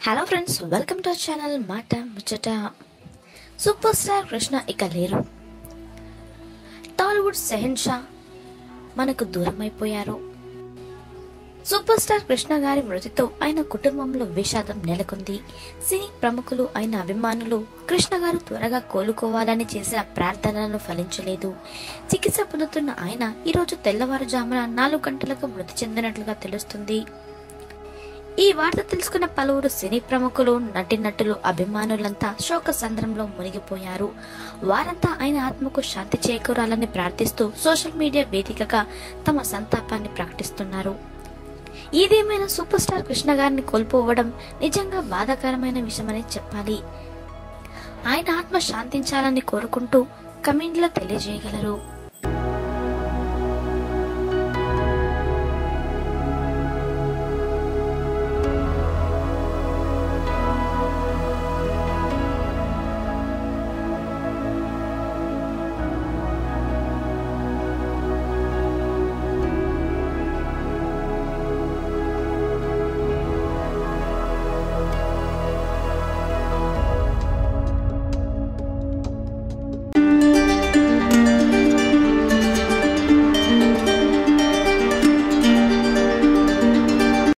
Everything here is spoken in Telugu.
hello friends welcome to channel మాట ముచ్చట సూపర్ స్టార్ కృష్ణ ఇక లేరు టాలీవుడ్ సెహన్ షా మనకు దూరం అయిపోయారు సూపర్ స్టార్ కృష్ణ గారి మృతితో ఆయన కుటుంబంలో విషాదం నెలకొంది సినీ ప్రముఖులు అయిన అభిమానులు కృష్ణ గారు త్వరగా కోలుకోవాలని చేసిన ప్రార్థనలు ఫలించలేదు చికిత్స పొందుతున్న ఆయన ఈరోజు తెల్లవారుజామున నాలుగు గంటలకు మృతి చెందినట్లుగా తెలుస్తుంది ఈ వార్త తెలుసుకున్న పలువురు సినీ ప్రముఖులు నటినటులు అభిమానులంతా శోక సంద్రంలో మునిగిపోయారు వారంతా ఆయన ఆత్మకు శాంతి చేకూరాలని ప్రార్థిస్తూ సోషల్ మీడియా వేదికగా తమ సంతాపాన్ని ప్రకటిస్తున్నారు ఏదేమైనా సూపర్ స్టార్ కృష్ణ గారిని కోల్పోవడం నిజంగా బాధాకరమైన విషయమని చెప్పాలి ఆయన ఆత్మ శాంతించాలని కోరుకుంటూ కమెంట్లో తెలియజేయగలరు